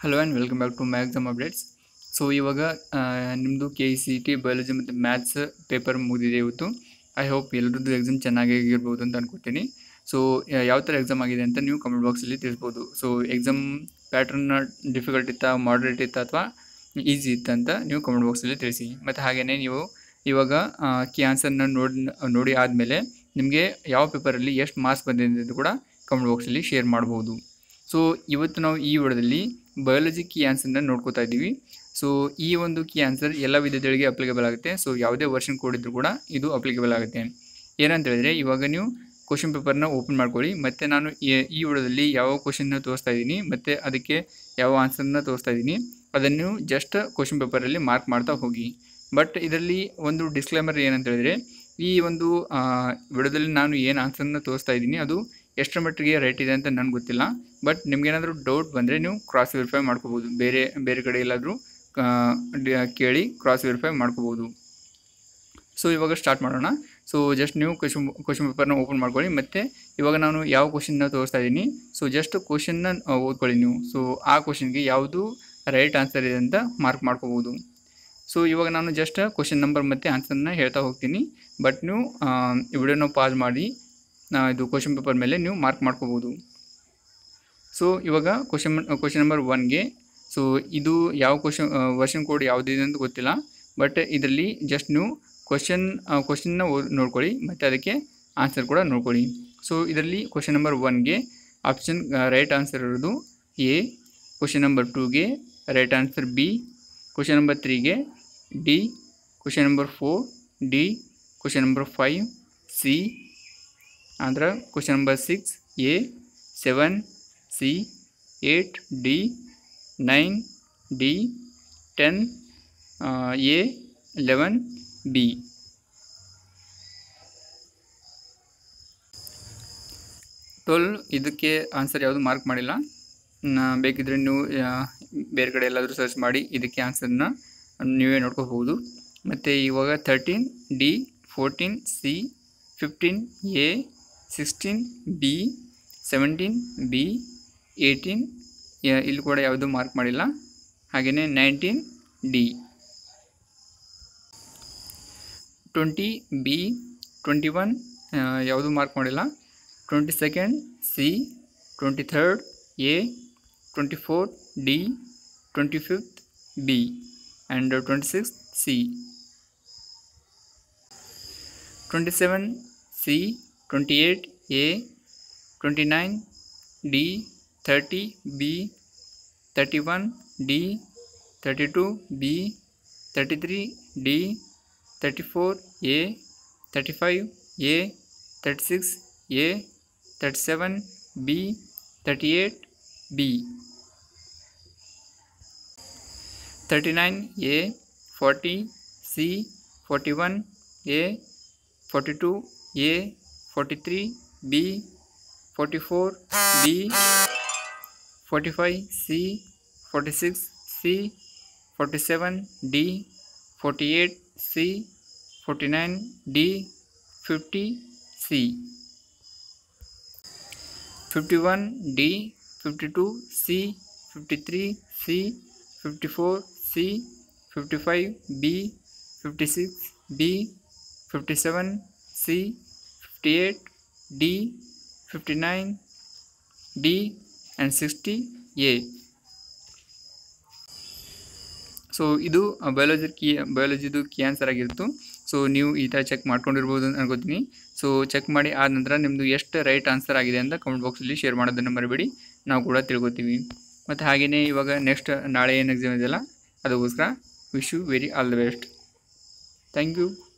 hello and welcome back to Maxum updates so ಇವಾಗ ನಿಮ್ಮದು K E C T biology ಮತ್ತು maths paper ಮುಗಿದಿದೆ ಇವತ್ತು ಐ ಹೋಪ್ ಎಲ್ಲರದ್ದು ಎಕ್ಸಾಮ್ ಚೆನ್ನಾಗಿರ್ಬೋದು ಅಂತ ಅನ್ಕೋತೀನಿ ಸೊ ಯಾವ ಥರ ಎಕ್ಸಾಮ್ ಆಗಿದೆ ಅಂತ ನೀವು ಕಮೆಂಟ್ ಬಾಕ್ಸಲ್ಲಿ ತಿಳಿಸ್ಬೋದು ಸೊ ಎಕ್ಸಾಮ್ ಪ್ಯಾಟ್ರನ್ನ ಡಿಫಿಕಲ್ಟ್ ಇತ್ತಾ ಮಾಡ್ರೇಟ್ ಇತ್ತಾ ಅಥವಾ ಈಸಿ ಇತ್ತಾ ಅಂತ ನೀವು ಕಮೆಂಟ್ ಬಾಕ್ಸಲ್ಲಿ ತಿಳಿಸಿ ಮತ್ತು ಹಾಗೆಯೇ ನೀವು ಇವಾಗ ಕಿ ಆನ್ಸರ್ನ ನೋಡಿ ನೋಡಿ ಆದಮೇಲೆ ನಿಮಗೆ ಯಾವ ಪೇಪರಲ್ಲಿ ಎಷ್ಟು ಮಾರ್ಕ್ಸ್ ಬಂದಿದೆ ಅಂತ ಕೂಡ ಕಮೆಂಟ್ ಬಾಕ್ಸಲ್ಲಿ ಶೇರ್ ಮಾಡ್ಬೋದು ಸೊ ಇವತ್ತು ನಾವು ಈ ವಿಡಿಯೋದಲ್ಲಿ ಬಯಾಲಜಿ ಕೀ ಆನ್ಸರ್ನ ನೋಡ್ಕೋತಾ ಇದ್ದೀವಿ ಸೊ ಈ ಒಂದು ಕೀ ಆನ್ಸರ್ ಎಲ್ಲ ವಿದ್ಯಾರ್ಥಿಗಳಿಗೆ ಅಪ್ಲಿಕೇಬಲ್ ಆಗುತ್ತೆ ಸೊ ಯಾವುದೇ ವರ್ಷನ್ ಕೋಡ್ ಇದ್ರೂ ಕೂಡ ಇದು ಅಪ್ಲಿಕೇಬಲ್ ಆಗುತ್ತೆ ಏನಂತ ಹೇಳಿದ್ರೆ ಇವಾಗ ನೀವು ಕ್ವಶನ್ ಪೇಪರ್ನ ಓಪನ್ ಮಾಡ್ಕೊಳ್ಳಿ ಮತ್ತು ನಾನು ಈ- ಈ ವಿಡಿಯೋದಲ್ಲಿ ಯಾವ ಕ್ವಶನ್ನ ತೋರಿಸ್ತಾ ಇದ್ದೀನಿ ಮತ್ತು ಅದಕ್ಕೆ ಯಾವ ಆನ್ಸರ್ನ ತೋರಿಸ್ತಾ ಇದ್ದೀನಿ ಅದನ್ನು ಜಸ್ಟ್ ಕ್ವಶನ್ ಪೇಪರಲ್ಲಿ ಮಾರ್ಕ್ ಮಾಡ್ತಾ ಹೋಗಿ ಬಟ್ ಇದರಲ್ಲಿ ಒಂದು ಡಿಸ್ಕ್ಲೇಮರ್ ಏನಂತ ಹೇಳಿದ್ರೆ ಈ ಒಂದು ವಿಡಿಯೋದಲ್ಲಿ ನಾನು ಏನು ಆನ್ಸರ್ನ ತೋರಿಸ್ತಾ ಇದ್ದೀನಿ ಅದು ಎಷ್ಟರ ಮಟ್ಟಿಗೆ ರೈಟ್ ಇದೆ ಅಂತ ನನಗೆ ಗೊತ್ತಿಲ್ಲ ಬಟ್ ನಿಮ್ಗೇನಾದರೂ ಡೌಟ್ ಬಂದರೆ ನೀವು ಕ್ರಾಸ್ ವೆರಿಫೈ ಮಾಡ್ಕೋಬೋದು ಬೇರೆ ಬೇರೆ ಕಡೆ ಎಲ್ಲಾದರೂ ಕೇಳಿ ಕ್ರಾಸ್ ವೆರಿಫೈ ಮಾಡ್ಕೋಬೋದು ಸೊ ಇವಾಗ ಸ್ಟಾರ್ಟ್ ಮಾಡೋಣ ಸೊ ಜಸ್ಟ್ ನೀವು ಕ್ವಶನ್ ಕ್ವಶನ್ ಪೇಪರ್ನ ಓಪನ್ ಮಾಡ್ಕೊಳ್ಳಿ ಮತ್ತು ಇವಾಗ ನಾನು ಯಾವ ಕ್ವಶನ್ನ ತೋರಿಸ್ತಾ ಇದ್ದೀನಿ ಸೊ ಜಸ್ಟ್ ಕ್ವಶನ್ನ ಓದ್ಕೊಳ್ಳಿ ನೀವು ಸೊ ಆ ಕ್ವಶನ್ಗೆ ಯಾವುದು ರೈಟ್ ಆನ್ಸರ್ ಇದೆ ಅಂತ ಮಾರ್ಕ್ ಮಾಡ್ಕೋಬೋದು ಸೊ ಇವಾಗ ನಾನು ಜಸ್ಟ್ ಕ್ವಶನ್ ನಂಬರ್ ಮತ್ತು ಆನ್ಸರ್ನ ಹೇಳ್ತಾ ಹೋಗ್ತೀನಿ ಬಟ್ ನೀವು ಈ ವಿಡಿಯೋನ ಪಾಸ್ ಮಾಡಿ ಆ, ಇದು ಕ್ವಶನ್ ಪೇಪರ್ ಮೇಲೆ ನೀವು ಮಾರ್ಕ್ ಮಾಡ್ಕೋಬೋದು ಸೊ ಇವಾಗ ಕ್ವಶನ್ ಕ್ವಶನ್ ನಂಬರ್ ಒನ್ಗೆ ಸೊ ಇದು ಯಾವ ಕ್ವಶನ್ ವರ್ಷನ್ ಕೋಡ್ ಯಾವುದಿದೆ ಅಂತ ಗೊತ್ತಿಲ್ಲ ಬಟ್ ಇದರಲ್ಲಿ ಜಸ್ಟ್ ನೀವು ಕ್ವಶನ್ ಕ್ವಶನ್ನ ನೋಡ್ಕೊಳ್ಳಿ ಮತ್ತು ಅದಕ್ಕೆ ಆನ್ಸರ್ ಕೂಡ ನೋಡ್ಕೊಳ್ಳಿ ಸೊ ಇದರಲ್ಲಿ ಕ್ವಶನ್ ನಂಬರ್ ಒನ್ಗೆ ಆಪ್ಷನ್ ರೈಟ್ ಆನ್ಸರ್ ಇರೋದು ಎ ಕ್ವಶನ್ ನಂಬರ್ ಟೂಗೆ right answer B question number ತ್ರೀಗೆ D question number four D question number five C Andhra question number six A seven C eight D nine D ten A eleven B twelve ಇದಕ್ಕೆ answer ಯಾವುದು mark ಮಾಡಿಲ್ಲ ನಾ ಬೇಕಿದ್ರೆ ನೀವು ಆ, ಬೇರೆ ಕಡೆ ಎಲ್ಲಾದರೂ ಸರ್ಚ್ ಮಾಡಿ ಇದಕ್ಕೆ ಆನ್ಸರ್ನ ನೀವೇ ನೋಡ್ಕೋಬಹುದು ಮತ್ತು ಇವಾಗ thirteen D fourteen C fifteen A sixteen B seventeen B eighteen ಇಲ್ಲಿ ಕೂಡ ಯಾವುದು ಮಾರ್ಕ್ ಮಾಡಿಲ್ಲ ಹಾಗೆಯೇ nineteen D twenty B twenty one ಯಾವುದು ಮಾರ್ಕ್ ಮಾಡಿಲ್ಲ twenty second C twenty third A twenty four D twenty fifth B and twenty six C twenty seven C twenty eight A twenty nine D thirty B thirty one D thirty two B thirty three D thirty four A thirty five A thirty six A thirty seven B thirty eight B thirty nine A forty C forty one A forty two A forty three B forty four B forty five C forty six C forty seven D forty eight C forty nine D fifty C fifty one D fifty two C fifty three C fifty four C fifty five B fifty six B fifty seven C fifty eight D fifty nine D and sixty A so ಇದು biology key ಬಯಾಲಜಿದು key answer ಆಗಿತ್ತು so ನೀವು ಈ ಥರ check ಮಾಡ್ಕೊಂಡಿರ್ಬೋದು ಅಂತ ಅನ್ಕೋತೀನಿ so check ಮಾಡಿ ಆದ ನಂತರ ನಿಮ್ಮದು ಎಷ್ಟು ರೈಟ್ ಆನ್ಸರ್ ಆಗಿದೆ ಅಂತ ಕಮೆಂಟ್ ಬಾಕ್ಸಲ್ಲಿ ಶೇರ್ ಮಾಡೋದನ್ನು ಮರಿಬೇಡಿ ನಾವು ಕೂಡ ತಿಳ್ಕೊತೀವಿ ಮತ್ತು ಹಾಗೆಯೇ ಇವಾಗ ನೆಕ್ಸ್ಟ್ ನಾಳೆ ಏನು ಎಕ್ಸಾಮ್ ಇದೆಯಲ್ಲ ಅದಕ್ಕೋಸ್ಕರ wish you very all the best thank you